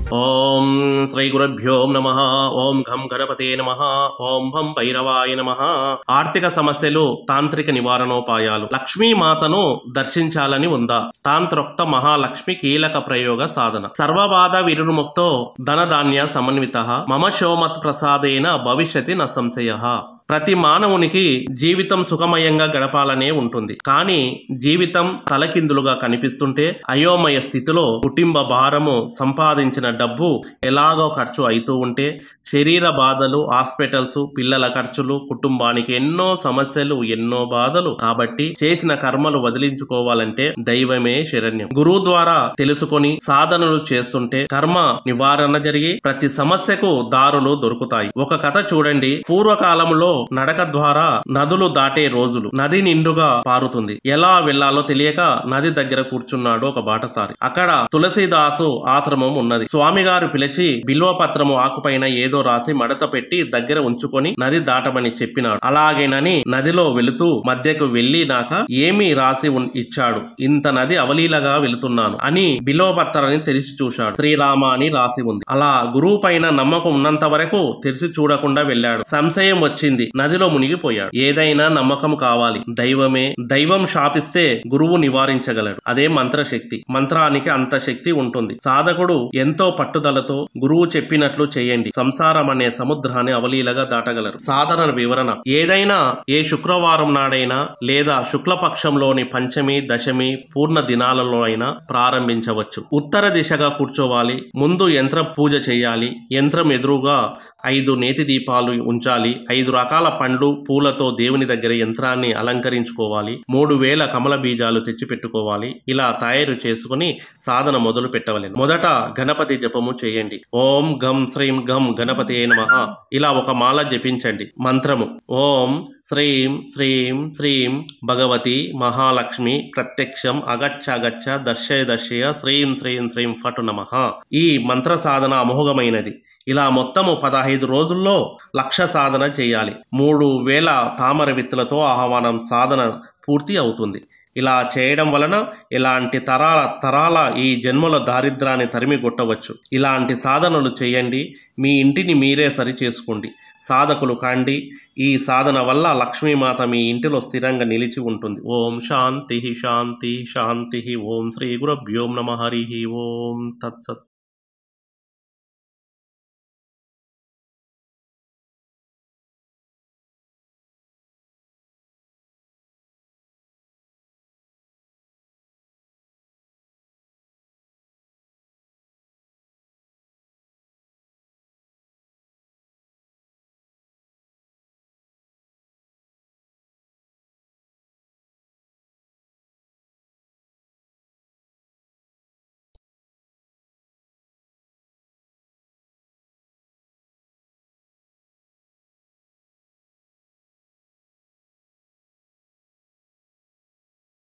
ఓం శ్రీ గురుభ్యో నమ ఓం ఘం గణపతే నమ ఓం భం భైరవాయ నమ ఆర్థిక సమస్యలు తాంత్రిక నివారణోపాయాలు లక్ష్మీమాతను దర్శించాలని ఉందా తాంత్రోక్త మహాలక్ష్మి కీలక ప్రయోగ సాధన సర్వబాధ విరుముక్తో ధనధాన్య సమన్విత మమ శోమత్ ప్రసాదేన భవిష్యతి న సంశయ ప్రతి మానవునికి జీవితం సుఖమయంగా గడపాలనే ఉంటుంది కానీ జీవితం తలకిందులుగా కనిపిస్తుంటే అయోమయ స్థితిలో కుటుంబ భారము సంపాదించిన డబ్బు ఎలాగో ఖర్చు అవుతూ ఉంటే శరీర బాధలు హాస్పిటల్స్ పిల్లల ఖర్చులు కుటుంబానికి ఎన్నో సమస్యలు ఎన్నో బాధలు కాబట్టి చేసిన కర్మలు వదిలించుకోవాలంటే దైవమే శరణ్యం గురువు ద్వారా తెలుసుకొని సాధనలు చేస్తుంటే కర్మ నివారణ జరిగి ప్రతి సమస్యకు దారులు దొరుకుతాయి ఒక కథ చూడండి పూర్వకాలంలో నడక ద్వారా నదులు దాటే రోజులు నది నిండుగా పారుతుంది ఎలా వెళ్లాలో తెలియక నది దగ్గర కూర్చున్నాడు ఒక బాటసారి అక్కడ తులసీదాసు ఆశ్రమం ఉన్నది స్వామి గారు పిలిచి బిల్వపత్రము ఆకుపైన ఏదో రాసి మడత పెట్టి దగ్గర ఉంచుకొని నది దాటమని చెప్పినాడు అలాగేనని నదిలో వెళుతూ మధ్యకు వెళ్ళినాక ఏమి రాసి ఉన్- ఇచ్చాడు ఇంత నది అవలీలగా వెళుతున్నాను అని బిల్వపత్రాన్ని తెరిచి చూశాడు శ్రీరామ అని రాసి ఉంది అలా గురువు పైన నమ్మకం ఉన్నంత వరకు తెరిచి చూడకుండా వెళ్ళాడు సంశయం వచ్చింది నదిలో మునిగిపోయాడు ఏదైనా నమ్మకం కావాలి దైవమే దైవం శాపిస్తే గురువు నివారించగలడు అదే మంత్రశక్తి మంత్రానికి అంత శక్తి ఉంటుంది సాధకుడు ఎంతో పట్టుదలతో గురువు చెప్పినట్లు చేయండి సంసారం అనే సముద్రాన్ని అవలీలగా దాటగలరు సాధన వివరణ ఏదైనా ఏ శుక్రవారం నాడైనా లేదా శుక్లపక్షంలోని పంచమి దశమి పూర్ణ దినాలలో అయినా ప్రారంభించవచ్చు ఉత్తర దిశగా కూర్చోవాలి ముందు యంత్ర పూజ చేయాలి యంత్రం ఎదురుగా ఐదు నేతి దీపాలు ఉంచాలి ఐదు రకాల పండ్లు పూలతో దేవుని దగ్గర యంత్రాన్ని అలంకరించుకోవాలి మూడు వేల కమల బీజాలు తెచ్చి పెట్టుకోవాలి ఇలా తయారు చేసుకుని సాధన మొదలు పెట్టవలెను మొదట గణపతి జపము చేయండి ఓం గం శ్రీం గం గణపతి నమః ఇలా ఒక మాల జపించండి మంత్రము ఓం శ్రీం శ్రీం శ్రీం భగవతి మహాలక్ష్మి ప్రత్యక్షం అగచ్చ అగచ్చ దర్శయ దర్శయ శ్రీం శ్రీం శ్రీం ఫటు నమః ఈ మంత్ర సాధన అమోఘమైనది ఇలా మొత్తము పదహైదు రోజుల్లో లక్ష సాధన చేయాలి మూడు వేల తామర విత్తులతో ఆహ్వానం సాధన పూర్తి అవుతుంది ఇలా చేయడం వలన ఇలాంటి తరాల తరాల ఈ జన్మల దారిద్రాన్ని తరిమి కొట్టవచ్చు ఇలాంటి సాధనలు చేయండి మీ ఇంటిని మీరే సరి చేసుకోండి సాధకులు కాండి ఈ సాధన వల్ల లక్ష్మీమాత మీ ఇంటిలో స్థిరంగా నిలిచి ఉంటుంది ఓం శాంతి శాంతి శాంతి ఓం శ్రీ గురుభ్యోం నమ హరి ఓం తత్సత్